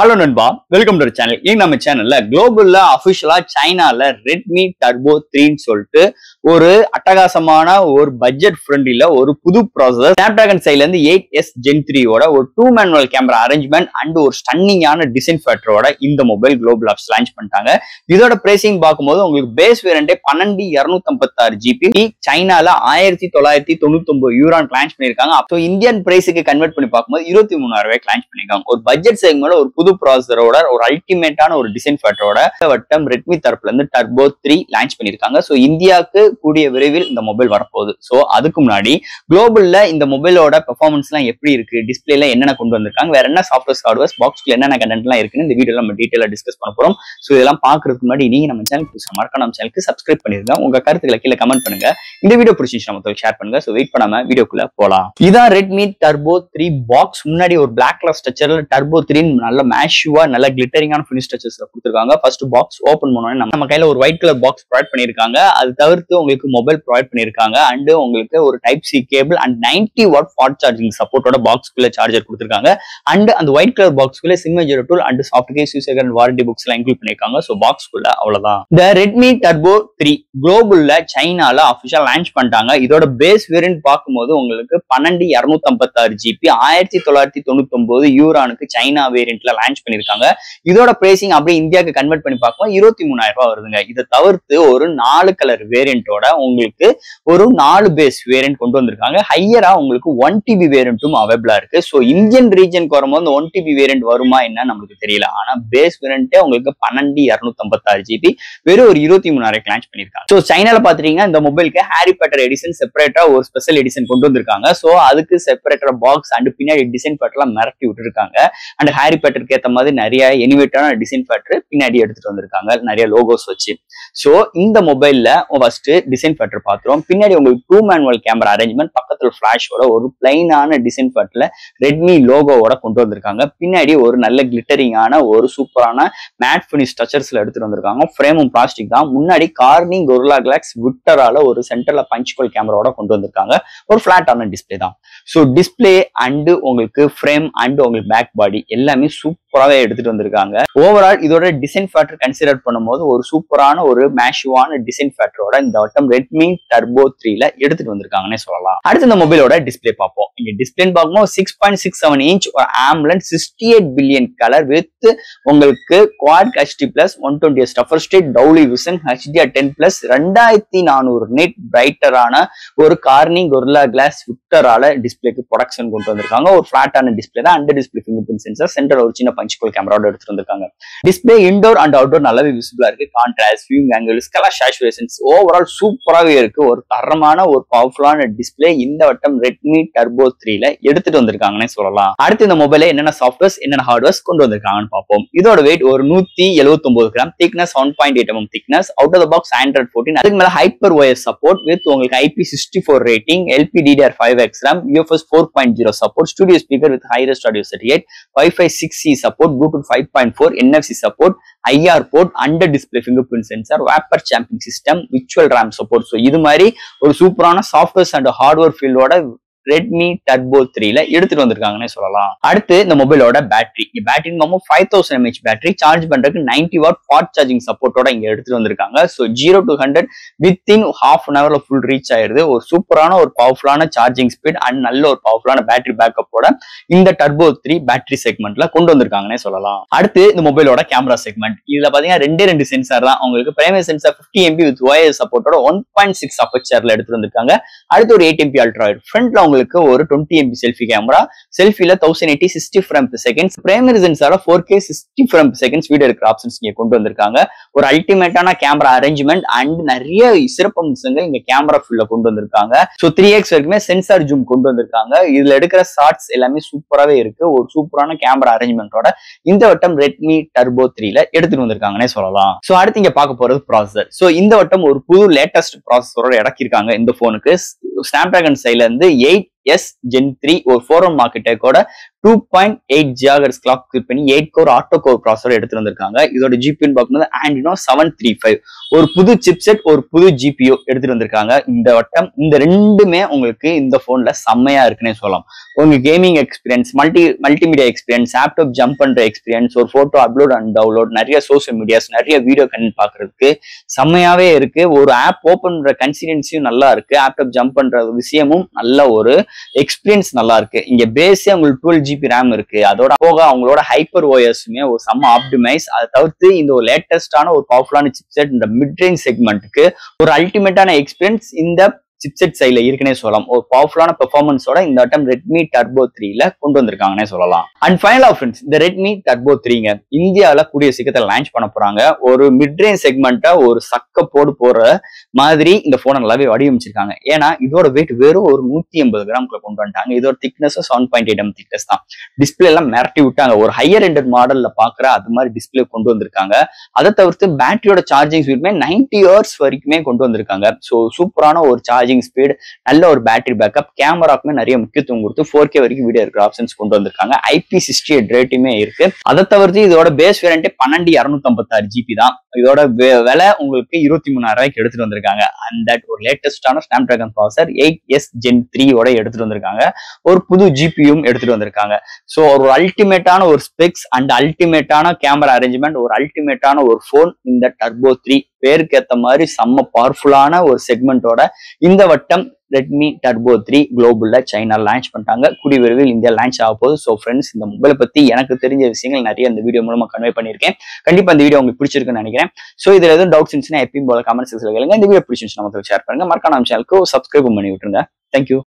hello நண்பா welcome to channel ஏன் நம்ம சேனல்ல குளோபல்ல அபிஷியலா சைனால ரெட்மி டர்போ த்ரீன்னு சொல்லிட்டு ஒரு அட்டகாசமான ஒரு பட்ஜெட் ஃப்ரெண்ட்லில ஒரு புது ப்ராசஸர் ஸ்னாப்டிராகன் சைட்ல இருந்து எயிட் எஸ் ஜென் த்ரீயோட ஒரு two manual camera arrangement and ஒரு ஸ்டன்னிங்கான டிசைன் ஃபேக்டரோட இந்த மொபைல் குளோபல் ஆப்ஸ் லான்ச் பண்ணிட்டாங்க இதோட பிரைசிங் பார்க்கும்போது உங்களுக்கு பேஸ் வேரண்டே பன்னெண்டு இரநூத்தம்பத்தாறு ஜிபி சைனால ஆயிரத்தி தொள்ளாயிரத்தி தொண்ணூத்தி ஒன்பது யூரான் லான்ச் பண்ணிருக்காங்க அப்போ இந்தியன் பிரைஸுக்கு கன்வெர்ட் பண்ணி பார்க்கும்போது இருபத்தி மூணாயிரம் ரூபாய்க்கு லான்ச் பண்ணிருக்காங்க ஒரு பட்ஜெட் செக்மெண்ட்ல ஒரு புது ப்ராசஸரோட ஒரு அல்டிமேட்டான ஒரு டிசைன் ஃபேக்டரோட இந்த வட்டம் ரெட்மி தரப்புல இருந்து டர்போ த்ரீ லான்ச் பண்ணிருக்காங்க ஸோ இந்தியாவுக்கு கூடிய விரைவில் இந்த மொபைல் வரப்போகுது ஸோ அதுக்கு முன்னாடி குளோபல்ல இந்த மொபைலோட பெர்ஃபார்மன்ஸ் எல்லாம் எப்படி இருக்கு டிஸ்பிளேல என்னென்ன கொண்டு வந்திருக்காங்க வேற என்ன சாஃப்ட்வேர் ஹார்ட்வேர்ஸ் பாக்ஸ்ல என்னென்ன கண்டென்ட் எல்லாம் இருக்குன்னு இந்த வீடியோல நம்ம டீட்டெயிலா டிஸ்கஸ் பண்ண போறோம் ஸோ இதெல்லாம் பாக்குறதுக்கு முன்னாடி நீங்க நம்ம சேனலுக்கு மறக்காம நம்ம சேனலுக்கு சப்ஸ்கிரைப் பண்ணிருங்க உங்க கருத்துக்களை கீழே கமெண்ட் பண்ணுங்க இந்த வீடியோ பிடிச்சிச்சு நம்ம ஷேர் பண்ணுங்க ஸோ வெயிட் பண்ணாம வீடியோக்குள்ள போலாம் இதான் ரெட்மி டர்போ த்ரீ பாக்ஸ் முன்னாடி ஒரு பிளாக் கலர் ஸ்ட்ரக்சர்ல டர்போ த்ரீ நல்ல மேஷுவா நல்ல கிளிட்டரிங்கான ஃபினிஷ் ஸ்ட்ரக்சர்ஸ்ல கொடுத்துருக்காங்க ஃபர்ஸ்ட் பாக்ஸ் ஓப்பன் பண்ணோடனே நம்ம நம்ம கையில ஒரு ஒயிட் கலர் பாக்ஸ் ப்ரொவைட் பண்ணிருக்காங்க அது தவிர்த்து உங்களுக்கு மொபைல் ப்ரொவைட் பண்ணிருக்காங்க அண்ட் உங்களுக்கு ஒரு type C cable and ninety watt fast charging சப்போர்ட்டோட பாக்ஸ்க்குள்ள சார்ஜர் கொடுத்துருக்காங்க அண்ட் அந்த ஒயிட் கலர் பாக்ஸ்க்குள்ள SIM ejector tool and soft case user and warranty books எல்லாம் இன்க்ளூட் பண்ணிருக்காங்க ஸோ பாக்ஸ்க்குள்ள அவ்வளவுதான் இந்த ரெட்மி டர்போ த்ரீ குளோபல்ல சைனால அபிஷியல் லான்ச் பண்ணிட்டாங்க இதோட பேஸ் வேரியன்ட் பார்க்கும்போது உங்களுக்கு பன்னெண்டு இரநூத்தி ஐம்பத்தாறு ஜிபி ஆயிரத்தி தொள்ளாயிரத்தி தொண்ணூத்தி ஒன்பது யூரானுக்கு சைனா வேரியன்ட்ல லான்ச் பண்ணிருக்காங்க இதோட பிரைசிங் அப்படியே இந்தியாவுக்கு கன்வெர்ட் பண்ணி பார்க்கும்போது இருபத்தி மூணாயிரம் ரூபாய் வருதுங்க இதை தவிர்த்து ஒரு நாலு கலர் வேரியன்ட்டோட உங்களுக்கு ஒரு நாலு பேஸ் வேரியன்ட் கொண்டு வந்திருக்காங்க ஹையரா உங்களுக்கு ஒன் டிபி வேரியன்ட்டும் அவைபிளா இருக்கு ஸோ இந்தியன் ரீஜனுக்கு வரும்போது ஒன் டிபி வேரியன்ட் வருமா என்ன நம்மளுக்கு தெரியல ஆனா பேஸ் வேரியன்ட்டே உங்களுக்கு பன்னெண்டு இரநூத்தி ஐம்பத்தாறு ஜிபி வெறும் ஒரு இருபத்தி மூணாயிரம் லான்ச் பண்ணிருக்காங்க ஸோ சைனால பாத்தீங்கன்னா இந்த மொபைலுக்கு ஹாரி பேட்டர் எடிஷன் செப்பரேட்டா ஒரு ஸ்பெஷல் எடிஷன் கொண்டு வந்திருக்காங்க ஸோ அதுக்கு செப்பரேட்டர் பாக்ஸ் அண்ட் பின்னாடி டிசைன் பேட்டர்லாம் மிரட்டி விட்டுருக்காங்க அண்ட் ஹாரி பேட்டருக்கு ஏற்ற மாதிரி நிறைய எனிவேட்டான டிசைன் ஃபேக்டர் பின்னாடி எடுத்துட்டு வந்திருக்காங்க நிறைய லோகோஸ் வச்சு ஸோ இந்த மொபைல்ல ஃபர்ஸ்ட் டிசைன் ஃபேக்டர் பார்த்துருவோம் பின்னாடி உங்களுக்கு டூ மேனுவல் கேமரா அரேஞ்ச்மெண்ட் பக்கத்துல ஃபிளாஷோட ஒரு பிளைனான டிசைன் ஃபேக்டர்ல ரெட்மி லோகோவோட கொண்டு வந்திருக்காங்க பின்னாடி ஒரு நல்ல கிளிட்டரிங்கான ஒரு சூப்பரான மேட் ஃபினிஷ் ஸ்ட்ரக்சர்ஸ்ல எடுத்துட்டு வந்திருக்காங்க ஃப்ரேமும் பிளாஸ்டிக் தான் முன்னாடி கார்னிங் கொர்லா கிளாக்ஸ் விட்டரால ஒரு சென்டர்ல பஞ்ச்கோல் கேமராவோட கொண்டு வந்திருக்காங்க ஒரு ஃபிளாட்டான டிஸ்பிளே தான் ஸோ டிஸ்பிளே அண்டு உங்களுக்கு ஃப்ரேம் அண்ட் உங்களுக்கு பேக் பாடி எல்லாமே சூப்பராகவே எடுத்துட்டு வந்திருக்காங்க ஓவரால் இதோட டிசைன் ஃபேக்டர் கன்சிடர் பண்ணும்போது ஒரு சூப்பரான ஒரு மேஷுவான டிசைன் ஃபேக்டரோட இந்த வட்டம் ரெட்மி டர்போ த்ரீல எடுத்துட்டு வந்திருக்காங்கன்னே சொல்லலாம் அடுத்து இந்த மொபைலோட டிஸ்பிளே பார்ப்போம் இங்க டிஸ்பிளே பார்க்கும்போது six point six seven inch ஒரு ஆம்புலன்ஸ் sixty eight billion colour with உங்களுக்கு quad HD plus one twenty ஸ்டஃபர் ஸ்டேட் Dolby Vision HDR ten plus ரெண்டாயிரத்தி நானூறு நெட் பிரைட்டரான ஒரு கார்னிங் கொர்லா கிளாஸ் விக்டரால டிஸ்பிளேக்கு ப்ரொடக்ஷன் கொண்டு வந்திருக்காங்க ஒரு ஃபிளாட்டான டிஸ்பிளே தான் under display fingerprint sensor centre ஒரு சின்ன பஞ்சுக்கோல் கேமராவோட எடுத்துட்டு வந்திருக்காங்க டிஸ்பிளே இண்டோர் அண்ட் அவுட்டோர் நல்லாவே விசிபிளா இருக்கு contrast viewing angles colour saturations overall சூப்பராகவே இருக்கு ஒரு தரமான ஒரு பவர்ஃபுல்லான டிஸ்பிளே இந்த வட்டம் ரெட்மி டர்போ த்ரீல எடுத்துட்டு வந்திருக்காங்கன்னே சொல்லலாம் அடுத்து இந்த மொபைல என்னென்ன சாஃப்ட்வேர்ஸ் என்னென்ன ஹார்ட்வேர்ஸ் கொண்டு வந்திருக்காங்கன்னு பார்ப்போம் இதோட வெயிட் ஒரு நூத்தி எழுபத்தி ஒன்பது gram thickness one point eight M thickness out of the box Android fourteen அதுக்கு மேல ஹைப்பர் ஒயர் சப்போர்ட் வித் உங்களுக்கு IP sixty four rating LP DDR five X RAM UFS four point zero support studio speaker with hi res audio செட்டி eight wifi six C support Bluetooth five point four NFC support IR port under display fingerprint sensor vapour chamber system virtual RAM support so இது மாதிரி ஒரு சூப்பரான softwares and hardware ஃபீல்டோட Redmi Turbo த்ரீல எடுத்துட்டு வந்திருக்காங்கன்னே சொல்லலாம் அடுத்து இந்த மொபைலோட பேட்டரி பேட்டரி நம்ம five thousand mAh battery charge பண்றதுக்கு நைன்டி வாட் ஃபாஸ்ட் சார்ஜிங் சப்போர்ட்டோட இங்க எடுத்துட்டு வந்திருக்காங்க so zero to hundred within half an ஹவர்ல ஃபுல் ரீச் ஆயிருது ஒரு சூப்பரான ஒரு பவர்ஃபுல்லான சார்ஜிங் ஸ்பீட் அண்ட் நல்ல ஒரு பவர்ஃபுல்லான பேட்டரி பேக்கப்போட இந்த டர்போ த்ரீ பேட்டரி செக்மெண்ட்ல கொண்டு வந்திருக்காங்கன்னே சொல்லலாம் அடுத்து இந்த மொபைலோட கேமரா செக்மெண்ட் இதுல பாத்தீங்கன்னா ரெண்டே ரெண்டு சென்சார் தான் உங்களுக்கு primary sensor fifty MP with wire சப்போர்ட்டோட ஒன் பாயிண்ட் சிக்ஸ் அப்பச்சர்ல எடுத்துட்டு வந்திருக்காங்க அடுத்து ஒரு எயிட் எம்பி அல்ட்ரா ஃப்ரண்ட்ல உங்களுக்கு ஒரு டுவெண்ட்டி எம்பி செல்ஃபி கேமரா செல்ஃபில thousand eighty sixty from seconds primary சென்சார four K sixty from seconds video எடுக்கிற ஆப்ஷன்ஸ் இங்க கொண்டு வந்திருக்காங்க ஒரு அல்டிமேட்டான கேமரா அரேஞ்ச்மெண்ட் அண்ட் நிறைய சிறப்பம்சங்கள் இங்க கேமரா ஃபுல்ல கொண்டு வந்திருக்காங்க ஸோ த்ரீ எக்ஸ் வரைக்குமே சென்சார் ஜூம் கொண்டு வந்திருக்காங்க இதுல எடுக்கிற ஷார்ட்ஸ் எல்லாமே சூப்பராகவே இருக்கு ஒரு சூப்பரான கேமரா அரேஞ்ச்மெண்டோட இந்த வட்டம் ரெட்மி டர்போ த்ரீல எடுத்துட்டு வந்திருக்காங்கன்னே சொல்லலாம் ஸோ அடுத்து இங்க பார்க்க போறது ப்ராசஸர் ஸோ இந்த வட்டம் ஒரு புது லேட்டஸ்ட் ப்ராசஸரோட இறக்கிருக்காங்க இந்த போனுக்கு ஸ்னாப்டிராகன் சைட்ல இருந்து எயிட் எஸ் ஜென் த்ரீ ஒரு ஃபோர் ஒன் மார்க்கெட்டோட two point eight gigahertz clock click பண்ணி eight core octa core processor எடுத்துட்டு வந்திருக்காங்க இதோட ஜிபின்னு பார்க்கும்போது ஆண்ட்ரினோ செவன் த்ரீ ஃபைவ் ஒரு புது சிப்செட் ஒரு புது ஜிபியோ எடுத்துட்டு வந்திருக்காங்க இந்த வட்டம் இந்த ரெண்டுமே உங்களுக்கு இந்த போன்ல செம்மையா இருக்குன்னே சொல்லலாம் உங்க gaming experience multi multimedia experience laptop jump பண்ற எக்ஸ்பீரியன்ஸ் ஒரு போட்டோ அப்லோட் அண்ட் டவுன்லோட் நிறைய சோஷியல் மீடியாஸ் நிறைய வீடியோ கண்டென்ட் பாக்குறதுக்கு செம்மையாவே இருக்கு ஒரு ஆப் ஓப்பன் பண்ற கன்சீனியன்சியும் நல்லா இருக்கு லேப்டாப் ஜம்ப் பண்ற விஷயமும் நல்ல ஒரு எக்ஸ்பீரியன்ஸ் நல்லா இருக்கு இங்க பேஸே உங்களுக்கு டுவெல் ஜிபி ரேம் இருக்கு அதோட போக அவங்களோட ஹைப்பர் ஓஎஸ்மே ஒரு செம்ம ஆப்டிமைஸ் அதை தவிர்த்து இந்த ஒரு லேட்டஸ்டான ஒரு பவர்ஃபுல்லான சிப்செட் இந்த மிட் ரேஞ்ச் செக்மெண்ட்டுக்கு ஒரு அல்டிமேட்டான எக்ஸ்பீரியன்ஸ் இந்த சிப்செட் சைட்ல இருக்குன்னே சொல்லலாம் ஒரு பவர்ஃபுல்லான பெர்ஃபார்மன்ஸோட இந்த வட்டம் ரெட்மி டர்போ த்ரீல கொண்டு வந்திருக்காங்கன்னே சொல்லலாம் அண்ட் ஃபைனலா ஃப்ரெண்ட்ஸ் இந்த ரெட்மி டர்போ த்ரீங்க இந்தியாவில் கூடிய சீக்கிரத்தில் லான்ச் பண்ண போறாங்க ஒரு மிட் ரேஞ்ச் செக்மெண்ட்டை ஒரு சக்க போடு போற மாதிரி இந்த போனை நல்லாவே வடிவமைச்சிருக்காங்க ஏன்னா இதோட வெயிட் வெறும் ஒரு நூத்தி எண்பது கிராம்குள்ள கொண்டு வந்துட்டாங்க இதோட thickness seven point eight M thickness தான் டிஸ்பிளே எல்லாம் மிரட்டி விட்டாங்க ஒரு ஹையர் எண்டட் மாடல்ல பாக்குற அது மாதிரி டிஸ்பிளே கொண்டு வந்திருக்காங்க அதை தவிர்த்து பேட்டரியோட சார்ஜிங் ஸ்பீடுமே நைன்டி ஹவர்ஸ் வரைக்குமே கொண்டு வந்திருக்காங்க ஸோ சூப்பரான ஒரு சார்ஜிங் ஸ்பீடு நல்ல ஒரு பேட்டரி பேக்கப் கேமராக்குமே நிறைய முக்கியத்துவம் கொடுத்து ஃபோர் கே வரைக்கும் வீடியோ இருக்கிற ஆப்ஷன்ஸ் கொண்டு வந்திருக்காங்க ஐபி சிக்ஸ்டி எயிட் ரேட்டுமே இருக்கு அதை தவிர்த்து இதோட பேஸ் வேரண்டே பன்னெண்டு இரநூத்தி ஐம்பத்தாறு ஜிபி தான் இதோட வே- விலை உங்களுக்கு இருபத்தி மூணாயிரம் ரூபாய்க்கு எடுத்துட்டு வந்திருக்காங்க அண்ட் தட் ஒரு லேட்டஸ்டான Snapdragon processor eight S gen த்ரீயோட எடுத்துட்டு வந்திருக்காங்க ஒரு புது ஜிபியும் எடுத்துட்டு வந்திருக்காங்க ஸோ ஒரு அல்டிமேட்டான ஒரு ஸ்பெக்ஸ் அண்ட் அல்டிமேட்டான கேமரா அரேஞ்ச்மெண்ட் ஒரு அல்டிமேட்டான ஒரு ஃபோன் இந்த டர்போ த்ரீ பேருக்கு ஏத்த மாதிரி செம்ம பவர்ஃபுல்லான ஒரு செக்மெண்ட்டோட இந்த வட்டம் ரெட்மி டர்போ த்ரீ குளோபல்ல சைனா லான்ச் பண்ணிட்டாங்க கூடிய விரைவில் இந்தியா லான்ச் ஆக போகுது ஸோ ஃப்ரெண்ட்ஸ் இந்த மொபைலை பத்தி எனக்கு தெரிஞ்ச விஷயங்கள் நிறைய இந்த வீடியோ மூலமா கன்வே பண்ணியிருக்கேன் கண்டிப்பா இந்த வீடியோ உங்களுக்கு பிடிச்சிருக்குன்னு நினைக்கிறேன் ஸோ இதுல எதுவும் டவுட்ஸ் இருந்துச்சுன்னா எப்பயும் போல கமெண்ட் செக்ஷன்ல கேளுங்க இந்த வீடியோ பிடிச்சிருந்துச்சு நம்ம ஷேர் பண்ணுங்க மறக்காம நம்ம சேனலுக்கு சப்ஸ்கிரைப் பண்ணி விட்டுருங்க தேங்க்யூ